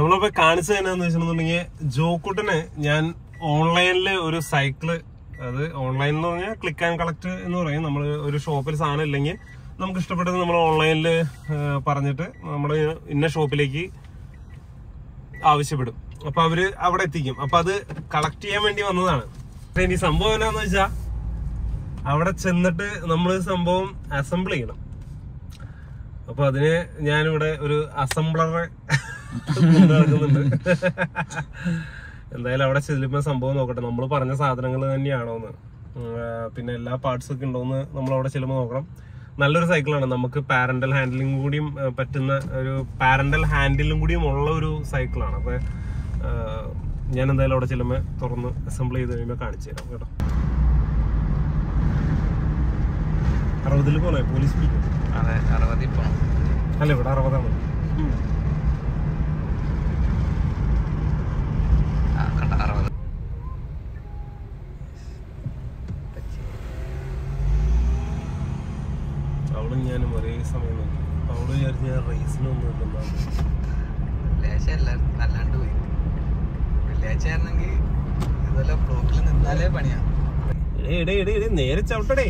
നമ്മളിപ്പോ കാണിച്ചത് എന്നാന്ന് വെച്ചിട്ടുണ്ടെങ്കിൽ ജോക്കുട്ടന് ഞാൻ ഓൺലൈനിൽ ഒരു സൈക്കിള് അത് ഓൺലൈൻ എന്ന് പറഞ്ഞാൽ ക്ലിക്ക് ആൻഡ് കളക്ട് എന്ന് പറയും നമ്മൾ ഒരു ഷോപ്പിൽ സാധനം ഇല്ലെങ്കിൽ നമുക്ക് ഇഷ്ടപ്പെട്ടത് നമ്മൾ ഓൺലൈനിൽ പറഞ്ഞിട്ട് നമ്മൾ ഇന്ന ഷോപ്പിലേക്ക് ആവശ്യപ്പെടും അപ്പൊ അവര് അവിടെ എത്തിക്കും അപ്പൊ അത് കളക്ട് ചെയ്യാൻ വേണ്ടി വന്നതാണ് പക്ഷെ ഇനി സംഭവം എന്നാന്ന് വെച്ചാ അവിടെ ചെന്നിട്ട് നമ്മൾ സംഭവം അസംബിൾ ചെയ്യണം അപ്പൊ അതിന് ഞാനിവിടെ ഒരു അസംബ്ലറെ കൊണ്ട് നടക്കുന്നുണ്ട് എന്തായാലും അവിടെ ചെല്ലുമ്പോ സംഭവം നോക്കട്ടെ നമ്മൾ പറഞ്ഞ സാധനങ്ങൾ തന്നെയാണോന്ന് ഉം, ആ, പിന്നെ എല്ലാ പാർട്സ് ഒക്കെ ഉണ്ടോന്ന് നമ്മൾ അവിടെ ചെല്ലുമ്പോൾ നോക്കണം നല്ലൊരു സൈക്കിളാണ് നമുക്ക് പാരന്റൽ ഹാൻഡിലിംഗ് കൂടിയും ആ, പറ്റുന്ന ഒരു പാരന്റൽ ഹാൻഡിലും കൂടിയും ഉള്ള ഒരു സൈക്കിളാണ് അപ്പൊ ആ, ഞാൻ എന്തായാലും അവിടെ ചെല്ലുമ്പോൾ തുറന്ന് അസംബിൾ ചെയ്ത് കഴിയുമ്പോൾ കാണിച്ചു തരാം കേട്ടോ അറുപതിൽ പോലെ പോലീസ് സ്പീഡ് അതെ അറുപതിൽ പോണം അല്ല ഇവിടെ അറുപതാണ് ആ കണ്ട അറുപത് അവളും ഞാനും ഒരേ സമയം നോക്കി അവള് വിചാരിച്ചു ഞാൻ റേസിനൊന്നും ഇല്ലെന്നാണ് വെള്ളിയാഴ്ച എല്ലാവരും അല്ലാണ്ട് പോയി വെള്ളിയാഴ്ച ആയിരുന്നെങ്കിൽ ഇതുപോലെ ബ്ലോക്കിൽ നിന്നാലേ പണിയാ എടേ എടേ എടേ എടേ നേരെ ചവിട്ടടേ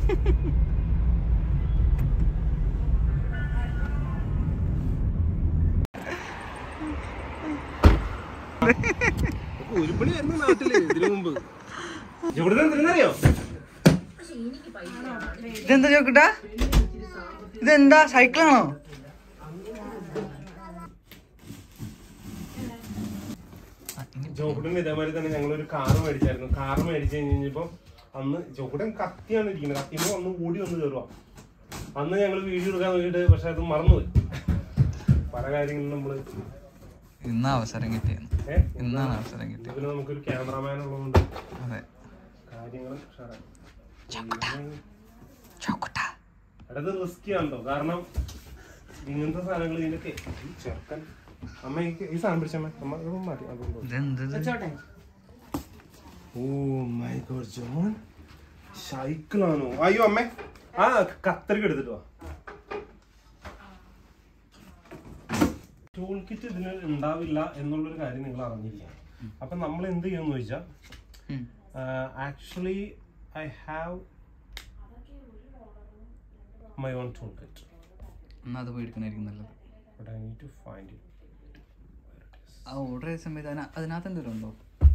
ഉരുപ്പണി ആയിരുന്നു നാട്ടില് ഇതിനു മുമ്പ് ഇവിടുന്ന് എന്തിനറിയോ ഇതെന്താ ചോക്കട്ടാ ഇതെന്താ സൈക്കിളാണോ ജോക്കുട്ടൻ ഇതേമാതിരി തന്നെ ഞങ്ങൾ ഒരു കാറ് മേടിച്ചായിരുന്നു കാറ് മേടിച്ചു കഴിഞ്ഞപ്പോ അന്ന് ജോക്കുട്ടൻ കത്തിയാണ് ഇരിക്കുന്നത് കത്തിയുമ്പോ ഒന്ന് കൂടി ഒന്ന് കയറുക അന്ന് ഞങ്ങൾ വീഡിയോ എടുക്കാൻ വേണ്ടിട്ട് പക്ഷെ അത് മറന്നുപോയി പല കാര്യങ്ങളും നമ്മള് ഇന്നാ അവസരം കിട്ടിയത് ഏഹ് ഇന്നാണ് അവസരം കിട്ടിയത് ഇതിന് നമുക്കൊരു ക്യാമറാമാൻ ഉള്ളതുകൊണ്ട് അതെ കാര്യങ്ങൾ ഉഷാറായി. ചോക്കട്ട എടാ, ഇത് റിസ്കി ആണല്ലോ കാരണം ഇങ്ങനത്തെ സാധനങ്ങൾ ഇതിനൊക്കെ ഈ ചെറുക്കൻ അമ്മ ഈ- ഈ സാധനം പിടിച്ചമ്മ അമ്മ ഇത് മാറ്റി അതുകൊണ്ട് ഇതെന്തത് ഓ മൈ ഗോഡ് ജോൺ സൈക്കിളാണോ അയ്യോ അമ്മേ ആ കത്തരിക എടുത്തിട്ട് വാ ടൂൾ കിറ്റ് ഇതിന് ഉണ്ടാവില്ല എന്നുള്ളൊരു കാര്യം നിങ്ങൾ അറിഞ്ഞിരിക്കണം അപ്പൊ നമ്മൾ എന്ത് ചെയ്യുമെന്ന് ചോദിച്ചാൽ actually I have my own tool kit എന്നാ അത് പോയിരിക്കണായിരിക്കും നല്ലത് but I need to find it ആ ഓർഡർ ചെയ്ത സമയത്ത് അതിന- അതിനകത്ത് എന്തെങ്കിലും ഉണ്ടോ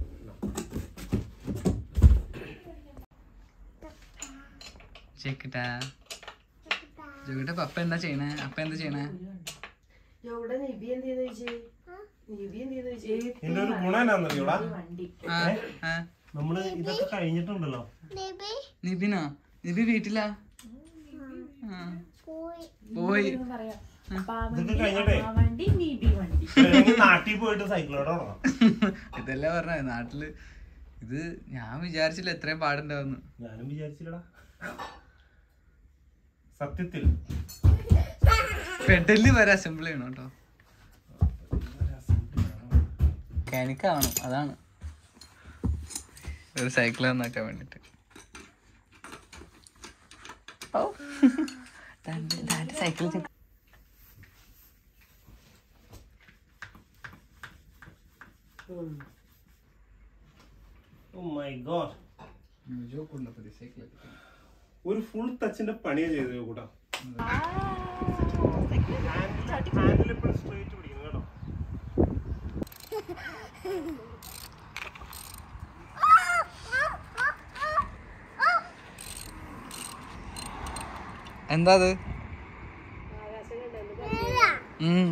ചേക്കിട്ടാ ജോക്കിട്ട പപ്പ എന്താ ചെയ്യണേ അപ്പ എന്താ ചെയ്യണേ എവിടെ നിബി എന്ത് ചെയ്ത് ചോദിച്ചേ നിബി എന്ത് ചെയ്ത് ചോദിച്ചേ ഇതിന്റെ ഒരു ഗുണം എന്നാന്നറിയോടാ വണ്ടി ആ ആ നമ്മള് ഇതൊക്കെ കഴിഞ്ഞിട്ടുണ്ടല്ലോ നിബിനോ നിബി വീട്ടിലാ ആ. പോയി പറയാം ഇതൊക്കെ കഴിഞ്ഞിട്ടേ വണ്ടി നിബി വണ്ടി അല്ലെങ്കിൽ നാട്ടിൽ പോയിട്ട് സൈക്കിളോടെ തുടങ്ങാം ഇതല്ലേ പറഞ്ഞ നാട്ടില് ഇത് ഞാൻ വിചാരിച്ചില്ല എത്രയും പാടുണ്ടാവുന്നു ഞാനും വിചാരിച്ചില്ലടാ സത്യത്തിൽ പെഡല് വരെ അസംബിൾ ചെയ്യണം കേട്ടോ മെക്കാനിക്കാവണം അതാണ് ഒരു സൈക്കിൾ നന്നാക്കാൻ വേണ്ടിട്ട് oh cycle oh my god ഒരു ഫുൾ ടച്ചിന്റെ പണിയാ ചെയ്തത് കൂട്ടാ ഹാൻഡിൽ എപ്പോഴും സ്ട്രേറ്റ് പിടിക്കുന്നു കേട്ടോ എന്താ അത് ഉം.